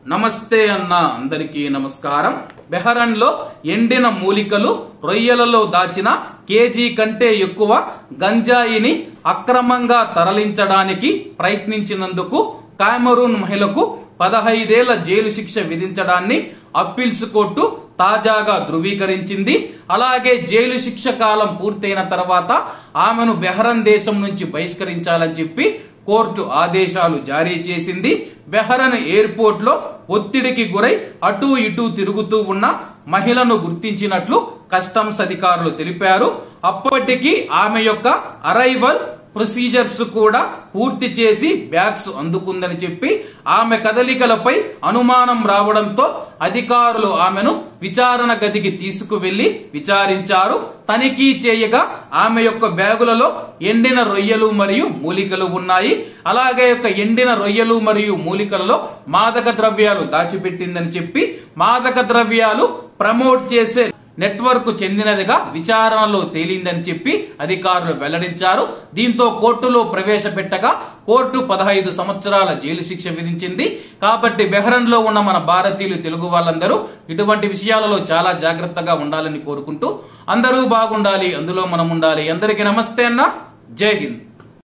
నమస్తే అన్న అందరికీ నమస్కారం బెహరన్ లో ఎండిన మూలికలు రొయ్యలలో దాచిన కేజీ కంటే ఎక్కువ గంజాయిని అక్రమంగా తరలించడానికి ప్రయత్నించినందుకు కామరూన్ మహిళకు పదహైదేళ్ల జైలు శిక్ష విధించడాన్ని అప్పీల్స్ కోర్టు తాజాగా ధృవీకరించింది అలాగే జైలు శిక్ష కాలం పూర్తయిన తర్వాత ఆమెను బెహరన్ దేశం నుంచి బహిష్కరించాలని చెప్పి కోర్టు ఆదేశాలు జారీ చేసింది బెహరన్ ఎయిర్పోర్ట్ లో ఒత్తిడికి గురై అటూ ఇటూ తిరుగుతూ ఉన్న మహిళను గుర్తించినట్లు కస్టమ్స్ అధికారులు తెలిపారు అప్పటికి ఆమె యొక్క అరైవల్ ప్రొసీజర్స్ కూడా పూర్తి చేసి బ్యాగ్స్ అందుకుందని చెప్పి ఆమె కదలికలపై అనుమానం రావడంతో అధికారులు ఆమెను విచారణ గదికి తీసుకువెళ్లి విచారించారు తనిఖీ చేయగా ఆమె యొక్క బ్యాగులలో ఎండిన రొయ్యలు మరియు మూలికలు ఉన్నాయి అలాగే యొక్క ఎండిన రొయ్యలు మరియు మూలికలలో మాదక ద్రవ్యాలు దాచిపెట్టిందని చెప్పి మాదక ద్రవ్యాలు ప్రమోట్ చేసే నెట్వర్క్ చెందినదిగా విచారణలో తేలిందని చెప్పి అధికారులు వెల్లడించారు దీంతో కోర్టులో ప్రవేశపెట్టగా కోర్టు పదహైదు సంవత్సరాల జైలు శిక్ష విధించింది కాబట్టి బెహరన్ లో ఉన్న మన భారతీయులు తెలుగు వాళ్ళందరూ ఇటువంటి విషయాలలో చాలా జాగ్రత్తగా ఉండాలని కోరుకుంటూ అందరూ బాగుండాలి అందులో మనం ఉండాలి అందరికీ నమస్తే అన్న జై హింద్